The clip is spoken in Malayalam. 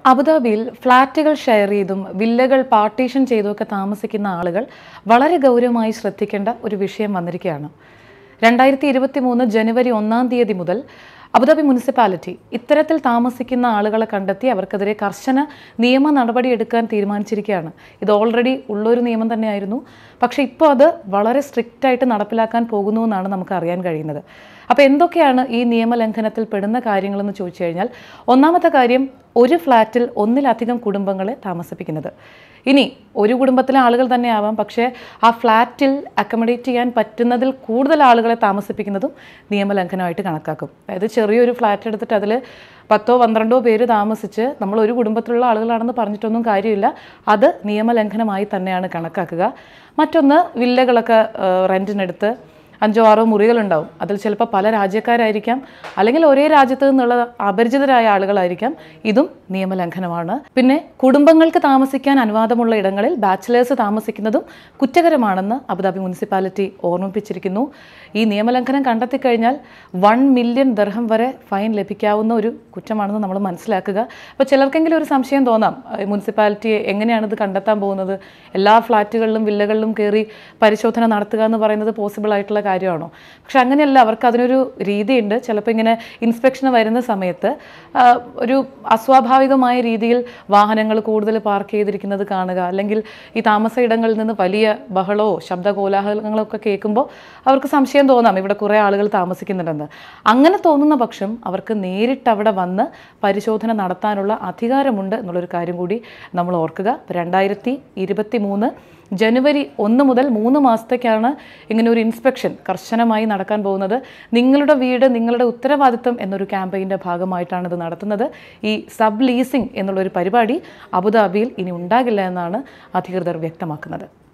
അബുദാബിയിൽ ഫ്ളാറ്റുകൾ ഷെയർ ചെയ്തും വില്ലകൾ പാർട്ടീഷൻ ചെയ്തുമൊക്കെ താമസിക്കുന്ന ആളുകൾ വളരെ ഗൗരവമായി ശ്രദ്ധിക്കേണ്ട ഒരു വിഷയം വന്നിരിക്കുകയാണ് രണ്ടായിരത്തി ഇരുപത്തി മൂന്ന് ജനുവരി ഒന്നാം തീയതി മുതൽ അബുദാബി മുനിസിപ്പാലിറ്റി ഇത്തരത്തിൽ താമസിക്കുന്ന ആളുകളെ കണ്ടെത്തി അവർക്കെതിരെ കർശന നിയമ നടപടി എടുക്കാൻ തീരുമാനിച്ചിരിക്കുകയാണ് ഇത് ഓൾറെഡി ഉള്ളൊരു നിയമം തന്നെയായിരുന്നു പക്ഷേ ഇപ്പോൾ അത് വളരെ സ്ട്രിക്റ്റ് ആയിട്ട് നടപ്പിലാക്കാൻ പോകുന്നു എന്നാണ് നമുക്ക് അറിയാൻ കഴിയുന്നത് അപ്പോൾ എന്തൊക്കെയാണ് ഈ നിയമലംഘനത്തിൽ പെടുന്ന കാര്യങ്ങളെന്ന് ചോദിച്ചു കഴിഞ്ഞാൽ ഒന്നാമത്തെ കാര്യം ഒരു ഫ്ലാറ്റിൽ ഒന്നിലധികം കുടുംബങ്ങളെ താമസിപ്പിക്കുന്നത് ഇനി ഒരു കുടുംബത്തിലെ ആളുകൾ തന്നെ ആവാം പക്ഷേ ആ ഫ്ലാറ്റിൽ അക്കമഡേറ്റ് ചെയ്യാൻ പറ്റുന്നതിൽ കൂടുതൽ ആളുകളെ താമസിപ്പിക്കുന്നതും നിയമലംഘനമായിട്ട് കണക്കാക്കും അതായത് ചെറിയൊരു ഫ്ലാറ്റ് എടുത്തിട്ട് അതിൽ പത്തോ പന്ത്രണ്ടോ പേര് താമസിച്ച് നമ്മൾ ഒരു കുടുംബത്തിലുള്ള ആളുകളാണെന്ന് പറഞ്ഞിട്ടൊന്നും കാര്യമില്ല അത് നിയമലംഘനമായി തന്നെയാണ് കണക്കാക്കുക മറ്റൊന്ന് വില്ലകളൊക്കെ റെൻറ്റിനെടുത്ത് അഞ്ചോ ആറോ മുറികളുണ്ടാവും അതിൽ ചിലപ്പോൾ പല രാജ്യക്കാരായിരിക്കാം അല്ലെങ്കിൽ ഒരേ രാജ്യത്ത് നിന്നുള്ള അപരിചിതരായ ആളുകളായിരിക്കാം ഇതും നിയമലംഘനമാണ് പിന്നെ കുടുംബങ്ങൾക്ക് താമസിക്കാൻ അനുവാദമുള്ള ഇടങ്ങളിൽ ബാച്ചിലേഴ്സ് താമസിക്കുന്നതും കുറ്റകരമാണെന്ന് അബുദാബി മുനിസിപ്പാലിറ്റി ഓർമ്മിപ്പിച്ചിരിക്കുന്നു ഈ നിയമലംഘനം കണ്ടെത്തി കഴിഞ്ഞാൽ വൺ മില്യൺ ദർഹം വരെ ഫൈൻ ലഭിക്കാവുന്ന ഒരു കുറ്റമാണെന്ന് നമ്മൾ മനസ്സിലാക്കുക അപ്പോൾ ചിലർക്കെങ്കിലും ഒരു സംശയം തോന്നാം ഈ മുനിസിപ്പാലിറ്റി എങ്ങനെയാണ് ഇത് കണ്ടെത്താൻ പോകുന്നത് എല്ലാ ഫ്ലാറ്റുകളിലും വില്ലകളിലും കയറി പരിശോധന നടത്തുക എന്ന് പറയുന്നത് പോസിബിൾ ആയിട്ടുള്ള കാര്യമാണോ പക്ഷെ അങ്ങനെയല്ല അവർക്ക് അതിനൊരു രീതിയുണ്ട് ചിലപ്പോൾ ഇങ്ങനെ ഇൻസ്പെക്ഷൻ വരുന്ന സമയത്ത് ആ, ഒരു അസ്വാഭാവികമായ രീതിയിൽ വാഹനങ്ങൾ കൂടുതൽ പാർക്ക് ചെയ്തിരിക്കുന്നത് കാണുക അല്ലെങ്കിൽ ഈ താമസ ഇടങ്ങളിൽ നിന്ന് വലിയ ബഹളമോ ശബ്ദ കോലാഹലങ്ങളോ ഒക്കെ കേൾക്കുമ്പോൾ അവർക്ക് സംശയം തോന്നാം ഇവിടെ കുറേ ആളുകൾ താമസിക്കുന്നുണ്ടെന്ന് അങ്ങനെ തോന്നുന്ന പക്ഷം അവർക്ക് നേരിട്ട് അവിടെ വന്ന് പരിശോധന നടത്താനുള്ള അധികാരമുണ്ട് എന്നുള്ളൊരു കാര്യം കൂടി നമ്മൾ ഓർക്കുക രണ്ടായിരത്തി ഇരുപത്തി മൂന്ന് ജനുവരി ഒന്ന് മുതൽ മൂന്ന് മാസത്തേക്കാണ് ഇങ്ങനെ ഒരു ഇൻസ്പെക്ഷൻ കർശനമായി നടക്കാൻ പോകുന്നത് നിങ്ങളുടെ വീട് നിങ്ങളുടെ ഉത്തരവാദിത്തം എന്നൊരു ക്യാമ്പയിൻ്റെ ഭാഗമായിട്ടാണ് ഇത് നടത്തുന്നത് ഈ സബ് ലീസിംഗ് എന്നുള്ളൊരു പരിപാടി അബുദാബിയിൽ ഇനി ഉണ്ടാകില്ല എന്നാണ് അധികൃതർ വ്യക്തമാക്കുന്നത്